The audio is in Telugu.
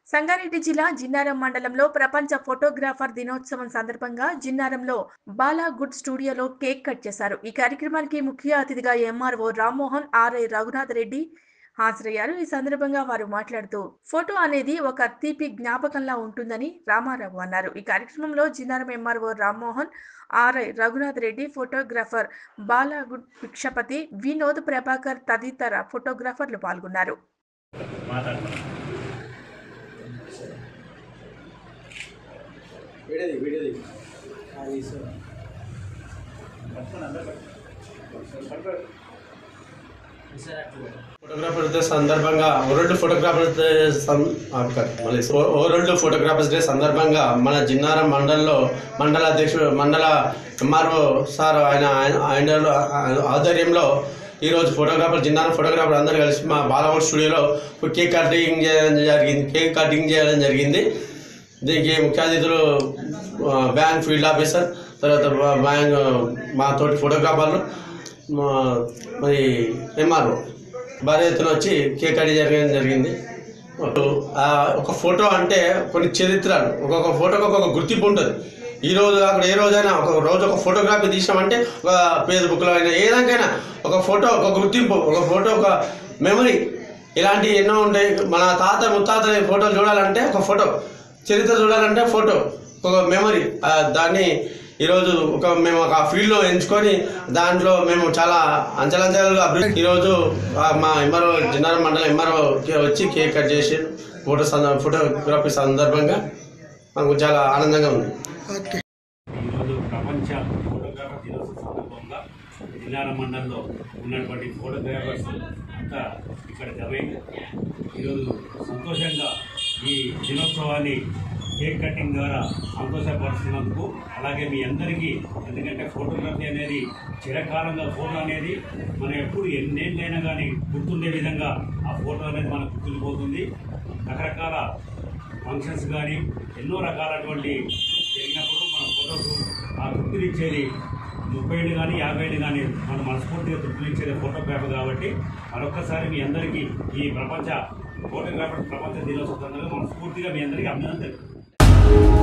సంగారెడ్డి జిల్లా జిన్నారం మండలంలో ప్రపంచ ఫోటోగ్రాఫర్ దినోత్సవం సందర్భంగా జిన్నారంలో బాలా గుడ్ స్టూడియోలో కేక్ కట్ చేశారు ఈ కార్యక్రమానికి ముఖ్య అతిథిగా ఎంఆర్ఓ రామ్మోహన్ ఆర్ఐ రఘునాథ్ రెడ్డి హాజరయ్యారు ఈ సందర్భంగా వారు మాట్లాడుతూ ఫోటో అనేది ఒక తీపి జ్ఞాపకంలా ఉంటుందని రామారావు అన్నారు ఈ కార్యక్రమంలో Jinnaram MRO Rammohan RI Raghunath Reddy photographer Balagud Bhikshapathi Vinod Prabhakar తదితర ఫోటోగ్రాఫర్లు పాల్గొన్నారు వీడియోది వీడియోది ఫోటోగ్రాఫర్ డే సందర్భంగా వరల్డ్ ఫోటోగ్రాఫర్ డే సం- ఆ, కాదు, మళ్ళీ ఓ- వరల్డ్ ఫోటోగ్రాఫర్స్ డే సందర్భంగా మన జిన్నారం మండలంలో మండల అధ్యక్షుడు మండల ఎంఆర్ఓ సార్ ఆయన ఆయన- ఆయన ఆధ్వర్యంలో ఈరోజు ఫోటోగ్రాఫర్ జిన్నారం ఫోటోగ్రాఫర్ అందరూ కలిసి మా బాలవుడ్ స్టూడియోలో కేక్ కటింగ్ చేయడం జరిగింది కేక్ కటింగ్ చేయడం జరిగింది దీనికి ముఖ్య అతిథులు ఆ, బ్యాంక్ ఫీల్డ్ ఆఫీసర్ తర్వాత బా- బ్యాంక్ మా తోటి ఫోటోగ్రాఫర్లు మా- మరి ఎంఆర్ఓ భారీ ఎత్తున వచ్చి కేక్ కట్ జరగడం జరిగింది ఆ, ఒక ఫోటో అంటే కొన్ని చరిత్రలు ఒక్కొక్క ఫోటోకి ఒక్కొక్క గుర్తింపు ఉంటుంది ఈ రోజు కాకుండా ఏ రోజైనా ఒక రోజు ఒక ఫోటోగ్రఫీ తీసామంటే ఒక ఫేస్బుక్లో అయినా ఏదానికైనా ఒక ఫోటో ఒక గుర్తింపు ఒక ఫోటో ఒక మెమరీ ఇలాంటివి ఎన్నో ఉంటాయి మన తాత ముత్తాత ఫోటోలు చూడాలంటే ఒక ఫోటో చరిత్ర చూడాలంటే ఫోటో ఒక మెమరీ దాన్ని ఈరోజు ఒక మేము ఒక ఫీల్డ్లో ఎంచుకొని దాంట్లో మేము చాలా అంచెలంచెలుగా అభివృద్ధి ఈరోజు ఆ, మా ఎంఆర్ఓ జిన్నారం మండలం ఎంఆర్ఓ వచ్చి కేక్ కట్ చేసి ఫోటో సంద ఫోటోగ్రఫీ సందర్భంగా మాకు చాలా ఆనందంగా ఉంది ఈరోజు ప్రపంచ ఫోటోగ్రాఫర్ దినోత్సవం సందర్భంగా జిల్లాల మండలంలో ఉన్నటువంటి ఫోటోగ్రాఫర్స్ అంతా ఇక్కడ జమైంది ఈరోజు సంతోషంగా ఈ దినోత్సవాన్ని కేక్ కటింగ్ ద్వారా సంతోషపరుస్తున్నందుకు అలాగే మీ అందరికీ ఎందుకంటే ఫోటోగ్రఫీ అనేది చిరకాలంగా ఫోటో అనేది మనం ఎప్పుడు ఎన్నేళ్ళైనా కానీ గుర్తుండే విధంగా ఆ ఫోటో అనేది మనకు గుర్తుండిపోతుంది రకరకాల ఫంక్షన్స్ కానీ ఎన్నో రకాలటువంటి జరిగినప్పుడు మన ఫోటోస్ ఆ తృప్తినిచ్చేది ముప్పై ఏళ్ళు కానీ యాభై ఏళ్ళు కానీ మన మనస్ఫూర్తిగా తృప్తినిచ్చేది ఫోటోగ్రాఫర్ కాబట్టి మరొక్కసారి మీ అందరికీ ఈ ప్రపంచ ఫోటోగ్రాఫర్ ప్రపంచ దినోత్సవం సందర్భంగా మనస్ఫూర్తిగా మీ అందరికీ అభినందన తెలుపుతున్నాను